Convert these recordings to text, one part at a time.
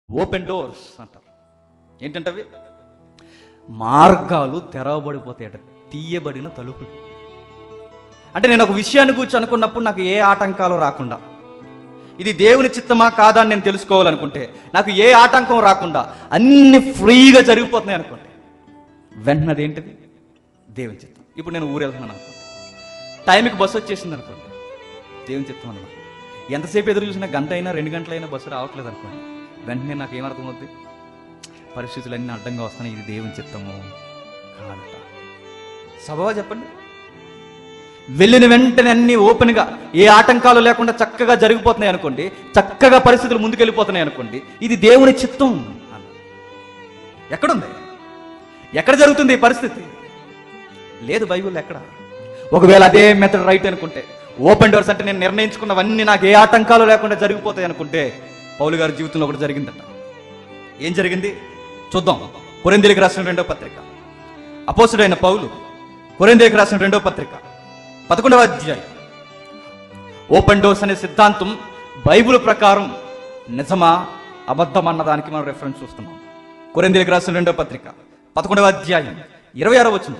Open doors అంటారు ఏంటంటవి మార్గాలు తెరవబడిపోతాయట తీయబడిన తలుపులు అంటే నేను ఒక విషయాన్ని గురించి అనుకున్నప్పుడు నాకు ఏ ఆటంకాలు రాకుండా ఇది దేవుని చిత్తమా కాదా అని నేను తెలుసుకోవాలనుకుంటే నాకు ఏ ఆటంకం రాకుండా అన్ని ఫ్రీగా జరిగిపోతున్నాయి అనుకోండి వెంటనే అదేంటిది దేవుని చిత్తం ఇప్పుడు నేను ఊరు వెళ్తున్నాను అనుకోండి టైంకి బస్సు వచ్చేసింది అనుకోండి దేవుని చిత్తం అన్నమాట ఎంతసేపు ఎదురు చూసినా గంట అయినా రెండు గంటలైనా బస్సు రావట్లేదు అనుకోండి వెంటనే నాకు ఏమర్థమవుద్ది పరిస్థితులన్నీ అడ్డంగా వస్తున్నాయి ఇది దేవుని చిత్తము కాదట సభవా చెప్పండి వెళ్ళిన వెంటనే అన్ని ఓపెన్గా ఏ ఆటంకాలు లేకుండా చక్కగా జరిగిపోతున్నాయి అనుకోండి చక్కగా పరిస్థితులు ముందుకెళ్ళిపోతున్నాయి అనుకోండి ఇది దేవుని చిత్తం అన్న. ఎక్కడుంది ఎక్కడ జరుగుతుంది ఈ పరిస్థితి లేదు బైబిల్ ఎక్కడ ఒకవేళ అదే మెథడ్ రైట్ అనుకుంటే ఓపెన్ డోర్స్ అంటే నేను నిర్ణయించుకున్నవన్నీ నాకు ఏ ఆటంకాలు లేకుండా జరిగిపోతాయి అనుకుంటే పౌలు గారి జీవితంలో ఒకటి జరిగిందట ఏం జరిగింది చూద్దాం కొరిందేలికి రాసిన రెండో పత్రిక అపోసుడైన పౌలు కొరిందేలికి రాసిన రెండో పత్రిక పదకొండవ అధ్యాయం ఓపెన్ డోర్స్ అనే సిద్ధాంతం బైబిల్ ప్రకారం నిజమా అబద్ధం అన్నదానికి మనం రెఫరెన్స్ చూస్తున్నాం కొరిందేలికి రాసిన రెండో పత్రిక పదకొండవ అధ్యాయం ఇరవై ఆరో వచ్చింది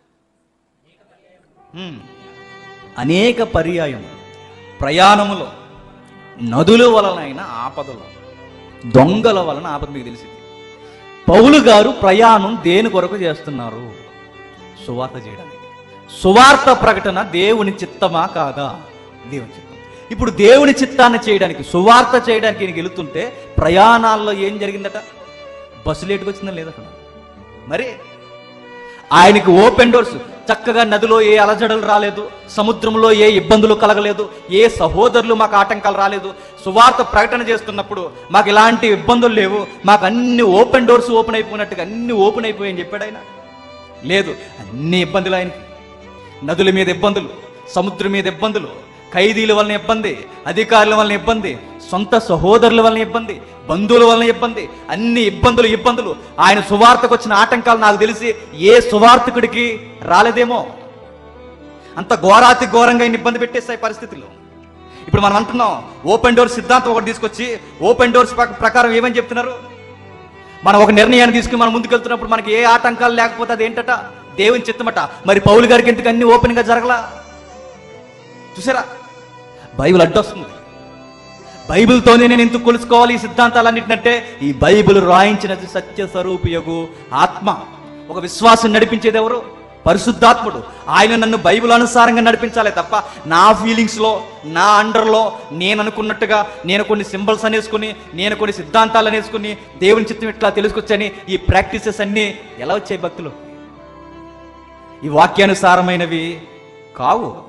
అనేక పర్యాయం ప్రయాణములో నదుల వలనైన ఆపదలు దొంగల వలన ఆపద మీకు తెలిసింది పౌలు గారు ప్రయాణం దేని కొరకు చేస్తున్నారు సువార్త చేయడానికి సువార్త ప్రకటన దేవుని చిత్తమా కాదా దేవుని చిత్తం ఇప్పుడు దేవుని చిత్తాన్ని చేయడానికి సువార్త చేయడానికి ఈయన వెళుతుంటే ప్రయాణాల్లో ఏం జరిగిందట బస్సు లేటుకు వచ్చిందా లేదా అక్కడ మరి ఆయనకి ఓపెన్ డోర్స్ చక్కగా నదిలో ఏ అలజడలు రాలేదు సముద్రంలో ఏ ఇబ్బందులు కలగలేదు ఏ సహోదరులు మాకు ఆటంకాలు రాలేదు సువార్త ప్రకటన చేస్తున్నప్పుడు మాకు ఇలాంటి ఇబ్బందులు లేవు మాకు అన్ని ఓపెన్ డోర్స్ ఓపెన్ అయిపోయినట్టుగా అన్ని ఓపెన్ అయిపోయాయని చెప్పాడు ఆయన లేదు అన్ని ఇబ్బందులు ఆయనకి నదుల మీద ఇబ్బందులు సముద్రం మీద ఇబ్బందులు ఖైదీల వలన ఇబ్బంది అధికారుల వలన ఇబ్బంది సొంత సహోదరుల వలన ఇబ్బంది బంధువుల వలన ఇబ్బంది అన్ని ఇబ్బందులు ఇబ్బందులు ఆయన సువార్తకు వచ్చిన ఆటంకాలు నాకు తెలిసి ఏ సువార్తకుడికి రాలేదేమో అంత ఘోరాతి ఘోరంగా ఆయన ఇబ్బంది పెట్టేస్తాయి పరిస్థితులు ఇప్పుడు మనం అంటున్నాం ఓపెన్ డోర్ సిద్ధాంతం ఒకటి తీసుకొచ్చి ఓపెన్ డోర్స్ ప్రకారం ఏమని చెప్తున్నారు మనం ఒక నిర్ణయాన్ని తీసుకుని మనం ముందుకెళ్తున్నప్పుడు మనకి ఏ ఆటంకాలు లేకపోతే అది ఏంటట దేవుని చిత్తమట మరి పౌలు గారికి ఎందుకు అన్ని ఓపెన్గా జరగలా చూసారా బైబిల్ అడ్డొస్తుంది బైబిల్తోనే నేను ఎందుకు కొలుసుకోవాలి ఈ సిద్ధాంతాలన్నిటినంటే ఈ బైబిల్ రాయించినది సత్య స్వరూపియగు ఆత్మ ఒక విశ్వాసం నడిపించేది ఎవరు పరిశుద్ధాత్ముడు ఆయన నన్ను బైబిల్ అనుసారంగా నడిపించాలి తప్ప నా ఫీలింగ్స్లో నా అండర్లో నేను అనుకున్నట్టుగా నేను కొన్ని సింబల్స్ అనేసుకుని నేను కొన్ని సిద్ధాంతాలు అనేసుకుని దేవుని చిత్తం ఇట్లా తెలుసుకొచ్చని ఈ ప్రాక్టీసెస్ అన్నీ ఎలా వచ్చాయి భక్తులు ఈ వాక్యానుసారమైనవి కావు